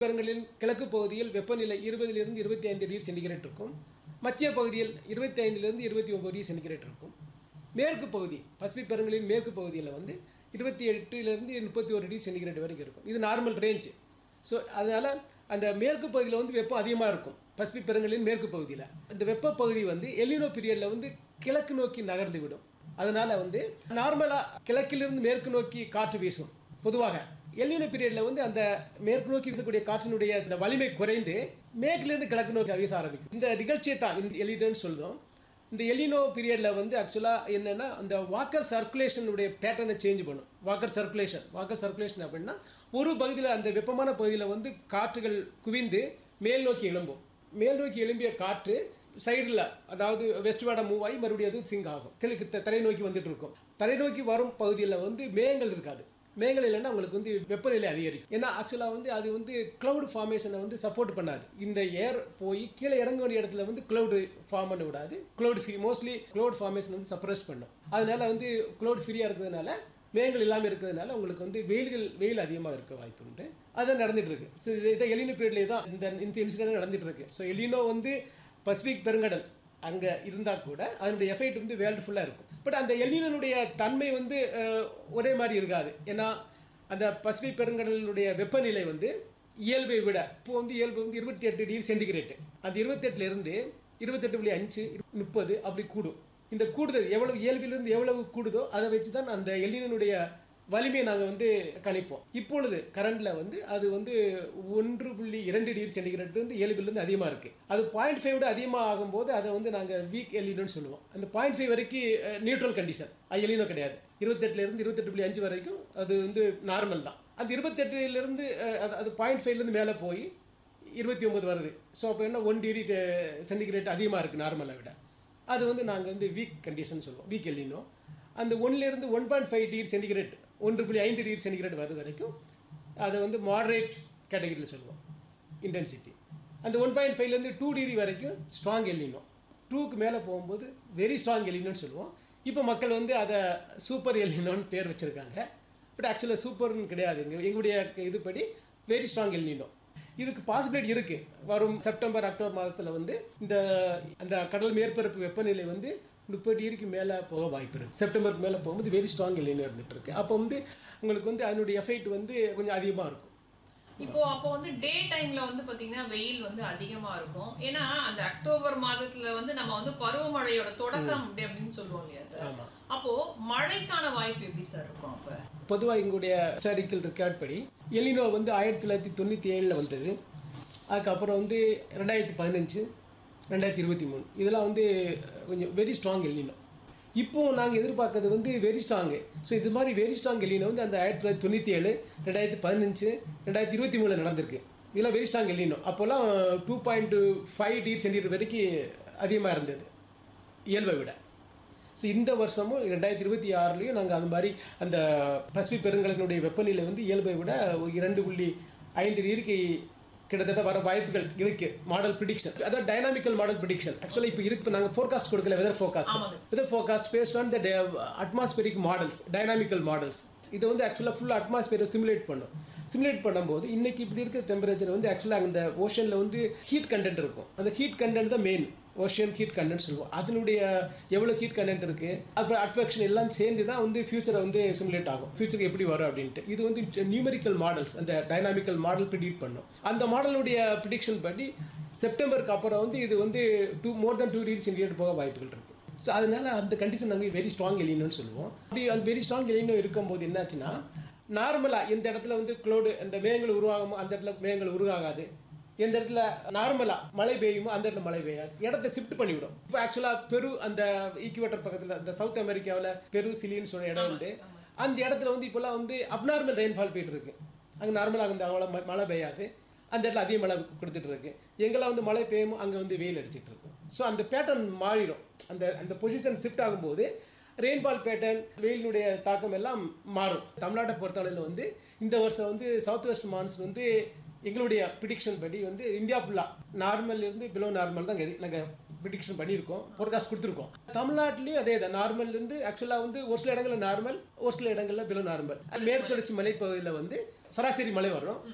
பெருங்கலின் கிழக்கு பகுதியில் வெப்பநிலை இருபதிலிருந்து இருபத்தி ஐந்து டிகிரி சென்டிகிரேட் இருக்கும் மத்திய பகுதியில் இருபத்தி ஐந்திலிருந்து இருபத்தி ஒன்பது டிகிரி சென்டிகிரேட் இருக்கும் மேற்கு பகுதி பசிபிக் பெருங்கலின் மேற்கு பகுதியில் வந்து இருபத்தி எட்டுலேருந்து முப்பத்தி ஒரு டிகிரி சென்டிகிரேட் வரைக்கும் இருக்கும் இது நார்மல் ரேஞ்சு ஸோ அதனால் அந்த மேற்கு பகுதியில் வந்து வெப்பம் அதிகமாக இருக்கும் பசிபிக் பெருங்கலின் மேற்கு பகுதியில் இந்த வெப்ப பகுதி வந்து எல்லினோ பீரியடில் வந்து கிழக்கு நோக்கி நகர்ந்து விடும் அதனால் வந்து நார்மலாக கிழக்கிலிருந்து மேற்கு நோக்கி காற்று வீசும் பொதுவாக எல்லினோ பீரியடில் வந்து அந்த மேற்கு நோக்கி வீசக்கூடிய காற்றினுடைய இந்த வலிமை குறைந்து மேற்கிலிருந்து கிழக்கு நோக்கி வீச ஆரம்பிக்கும் இந்த நிகழ்ச்சியை தான் இந்த எலிடன்னு சொல்லுதோம் இந்த எலினோ பீரியடில் வந்து ஆக்சுவலாக என்னென்னா அந்த வாக்கர் சர்க்குலேஷனுடைய பேட்டர்னை சேஞ்ச் பண்ணும் வாக்கர் சர்க்குலேஷன் வாக்கர் சர்க்குலேஷன் அப்படின்னா ஒரு பகுதியில் அந்த வெப்பமான பகுதியில் வந்து காற்றுகள் குவிந்து மேல் நோக்கி எழும்பும் மேல் நோக்கி எழும்பிய காற்று சைடில் அதாவது வெஸ்ட் வேட மூவ் ஆகி மறுபடியும் அது சிங்க் ஆகும் கிழக்கு த- தரை நோக்கி வந்துட்டு இருக்கும் தரை நோக்கி வரும் பகுதியில் வந்து மேகங்கள் இருக்காது மேகங்கள் இல்லைன்னா உங்களுக்கு வந்து வெப்பநிலை அதிகரிக்கும் ஏன்னா ஆக்சுவலாக வந்து அது வந்து க்ளவுட் ஃபார்மேஷனை வந்து சப்போர்ட் பண்ணாது இந்த ஏர் போய் கீழே இறங்க வேண்டிய இடத்துல வந்து க்ளவுட் ஃபார்ம் பண்ண விடாது cloud free mostly cloud formation வந்து சப்ரஸ் பண்ணும் அதனால வந்து க்ளவுட் ஃப்ரீயாக இருக்கிறதுனால மேகங்கள் இல்லாமல் இருக்கிறதுனால உங்களுக்கு வந்து வெயில்கள் வெயில் அதிகமாக இருக்க வாய்ப்பு உண்டு அது நடந்துட்டு இருக்கு ஸோ இதை எலினோ பீரியட்லேயே தான் இந்த இந்த இன்சிடென்ட் நடந்துட்டு இருக்கு ஸோ எலினோ வந்து பசிபிக் பெருங்கடல் அங்கே இருந்தால் கூட அதனுடைய எஃபெக்ட் வந்து வேர்ல்டு ஃபுல்லாக இருக்கும் பட் அந்த எல்லினுடைய தன்மை வந்து அஹ், ஒரே மாதிரி இருக்காது ஏன்னா அந்த பசிபிக் பெருங்கடலினுடைய வெப்பநிலை வந்து இயல்பை விட இப்போ வந்து இயல்பு வந்து இருபத்தி எட்டு டிகிரி சென்டிகிரேட் அந்த இருபத்தெட்டுலேருந்து இருபத்தெட்டு புள்ளி அஞ்சு முப்பது அப்படி கூடும் இந்த கூடுதல் எவ்வளவு இயல்பிலிருந்து எவ்வளவு கூடுதோ அதை வச்சு தான் அந்த எல்லினுடைய வலிமையை நாங்கள் வந்து கணிப்போம் இப்பொழுது கரண்டில் வந்து அது வந்து ஒன்று புள்ளி இரண்டு டிகிரி சென்டிகிரேட் வந்து இயல்பிலிருந்து அதிகமாக இருக்குது அது பாயிண்ட் ஃபைவ் விட அதிகமாக ஆகும்போது அதை வந்து நாங்கள் வீக் எல்லினோன்னு சொல்லுவோம் அந்த பாயிண்ட் ஃபைவ் வரைக்கும் நியூட்ரல் கண்டிஷன் அது எல்லினோ கிடையாது இருபத்தெட்டுலேருந்து இருபத்தெட்டு புள்ளி அஞ்சு வரைக்கும் அது வந்து நார்மல் தான் அந்த இருபத்தெட்டுலேருந்து அது அது பாயிண்ட் ஃபைவ்லேருந்து மேலே போய் இருபத்தி ஒன்பது வருது ஸோ அப்போ என்ன ஒன் டிகிரி சென்டிகிரேட் அதிகமாக இருக்குது நார்மலை விட அது வந்து நாங்கள் வந்து வீக் கண்டிஷன் சொல்லுவோம் வீக் எல்லினோ அந்த ஒன்லேருந்து one point five degree centigrade ஒன்று புள்ளி ஐந்து டிகிரி சென்டிகிரேட் வருது வரைக்கும் அதை வந்து மாடரேட் கேட்டகரியில் சொல்லுவோம் இன்டென்சிட்டி அந்த ஒன் பாயிண்ட் ஃபைவ்லேருந்து டூ டிகிரி வரைக்கும் ஸ்ட்ராங் எல்லினோ டூக்கு மேலே போகும்போது வெரி ஸ்ட்ராங் எல்லினோன்னு சொல்லுவோம் இப்போ மக்கள் வந்து அதை சூப்பர் எல்லினோன்னு பேர் வச்சுருக்காங்க பட் ஆக்சுவலாக சூப்பர்னு கிடையாது எங்க எங்களுடைய இதுபடி வெரி ஸ்ட்ராங் எல்லினோ இதுக்கு பாசிபிலிட்டி இருக்குது வரும் செப்டம்பர் அக்டோபர் மாதத்தில் வந்து இந்த அந்த கடல் மேற்பரப்பு வெப்பநிலை வந்து முப்பது டிகிரிக்கு மேலே போக வாய்ப்பு இருக்குது செப்டம்பருக்கு மேலே போகும்போது வெரி ஸ்ட்ராங் எல்லினோ இருந்துட்டு இருக்கு அப்போ வந்து உங்களுக்கு வந்து அதனுடைய எஃபெக்ட் வந்து கொஞ்சம் அதிகமாக இருக்கும் இப்போ அப்போ வந்து டே டைம்ல வந்து பாத்தீங்கன்னா வெயில் வந்து அதிகமா இருக்கும் ஏன்னா அந்த அக்டோபர் மாதத்துல வந்து நம்ம வந்து பருவமழையோட தொடக்கம் அப்படி அப்படின்னு சொல்லுவோம் இல்லையா சார் ஆமா. அப்போ மழைக்கான வாய்ப்பு எப்படி சார் இருக்கும் அப்ப பொதுவாக எங்களுடைய ஹிஸ்டாரிக்கல் ரெக்கார்ட் படி எலினோ வந்து ஆயிரத்தி தொள்ளாயிரத்தி தொண்ணூற்றி ஏழில் வந்தது அதுக்கப்புறம் வந்து ரெண்டாயிரத்தி பதினஞ்சு ரெண்டாயிரத்தி இருபத்தி மூணு இதெல்லாம் வந்து கொஞ்சம் வெரி ஸ்ட்ராங் எலினோ இப்போ நாங்கள் எதிர்பார்க்கறது வந்து வெரி ஸ்ட்ராங்கு ஸோ இது மாதிரி வெரி ஸ்ட்ராங் எலினோ வந்து அந்த ஆயிரத்தி தொள்ளாயிரத்தி தொண்ணூற்றி ஏழு ரெண்டாயிரத்தி பதினஞ்சு ரெண்டாயிரத்தி இருபத்தி மூணில் நடந்திருக்கு இதெல்லாம் வெரி ஸ்ட்ராங் எலினோ அப்போல்லாம் two point five degree centigrade வரைக்கும் அதிகமாக இருந்தது இயல்பை விட ஸோ இந்த வருஷமும் ரெண்டாயிரத்தி இருபத்தி ஆறுலேயும் நாங்கள் அந்த மாதிரி அந்த பசிபிக் பெருங்கடலினுடைய வெப்பநிலை வந்து இயல்பை விட ஒரு இரண்டு புள்ளி ஐந்து டிகிரிக்கு கிட்டத்தட்ட வர வாய்ப்புகள் இருக்கு மாடல் ப்ரிடிக்ஷன் அதாவது டைனாமிக்கல் மாடல் ப்ரிடிக்ஷன் ஆக்சுவலி இப்போ இருக்கு நாங்கள் ஃபோர்காஸ்ட் கொடுக்கல வெதர் ஃபோர்காஸ்ட் ஆமாங்க weather forecast based on the atmospheric models dynamical models இது வந்து ஆக்சுவலாக ஃபுல் அட்மாஸ்பியரை சிமுலேட் பண்ணும் சிமுலேட் பண்ணும்போது இன்னைக்கு இப்படி இருக்க டெம்பரேச்சர் வந்து ஆக்சுவலாக அந்த ஓஷனில் வந்து ஹீட் கண்டென்ட் இருக்கும் அந்த ஹீட் கண்டென்ட் தான் மெயின் ஓஷியன் ஹீட் கண்டென்ட் சொல்லுவோம் அதனுடைய எவ்வளோ ஹீட் கண்டென்ட் இருக்குது அப்புறம் அட்ராக்ஷன் எல்லாம் சேர்ந்து தான் வந்து ஃபியூச்சரை வந்து சிமுலேட் ஆகும் ஃபியூச்சருக்கு எப்படி வரும் அப்படின்ட்டு இது வந்து நியூமெரிக்கல் மாடல்ஸ் அந்த டைனாமிக்கல் மாடல் ப்ரிடிக்ட் பண்ணும் அந்த மாடலுடைய ப்ரிடிக்ஷன் படி செப்டம்பருக்கு அப்புறம் வந்து இது வந்து two more than two degree centigrade போக வாய்ப்புகள் இருக்குது ஸோ அதனால அந்த கண்டிஷன் நாங்கள் வெரி ஸ்ட்ராங் எலினோன்னு சொல்லுவோம் அப்படி அந்த வெரி ஸ்ட்ராங் எலினோ இருக்கும்போது என்னாச்சுன்னா நார்மலாக எந்த இடத்துல வந்து க்ளோடு அந்த மேகங்கள் உருவாகுமோ அந்த இடத்துல மேகங்கள் உருவாகாது எந்த இடத்துல நார்மலாக மழை பெய்யுமோ அந்த இடத்துல மழை பெய்யாது இடத்த ஷிஃப்ட் பண்ணிவிடும் இப்போ ஆக்சுவலாக பெரு அந்த ஈக்குவேட்டர் பக்கத்தில் அந்த சவுத் அமெரிக்காவில் பெரு சிலின்னு சொல்ற இடம் உண்டு அந்த இடத்துல வந்து இப்போல்லாம் வந்து அப்நார்மல் ரெயின்ஃபால் போயிட்டு இருக்கு அங்கே நார்மலாக அந்த அவ்வளோ ம- மழை பெய்யாது அந்த இடத்துல அதிக மழை கொடுத்துட்டு இருக்கு எங்கெல்லாம் வந்து மழை பெய்யுமோ அங்கே வந்து வெயில் அடிச்சிட்டு இருக்கும் ஸோ அந்த பேட்டர்ன் மாறிடும் அந்த அந்த பொசிஷன் ஷிஃப்ட் ஆகும்போது ரெயின்பால் பேட்டர்ன் வெயிலினுடைய தாக்கம் எல்லாம் மாறும் தமிழ்நாட்டை பொறுத்தளவில் வந்து இந்த வருஷம் வந்து சவுத் வெஸ்ட் மான்சூன் வந்து எங்களுடைய ப்ரிடிக்ஷன் படி வந்து இந்தியா ஃபுல்லாக நார்மல் இருந்து பிலோ நார்மல் தான் நாங்கள் ப்ரிடிக்ஷன் பண்ணியிருக்கோம் ஃபோர்காஸ்ட் கொடுத்துருக்கோம் தமிழ்நாட்டிலையும் அதே தான் நார்மல் இருந்து ஆக்சுவலாக வந்து ஒரு சில இடங்களில் நார்மல் ஒரு சில இடங்களில் பிலோ நார்மல் மேற்கு தொடர்ச்சி மலைப்பகுதியில் வந்து சராசரி மழை வரும்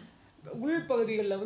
உள்பகுதிகளில்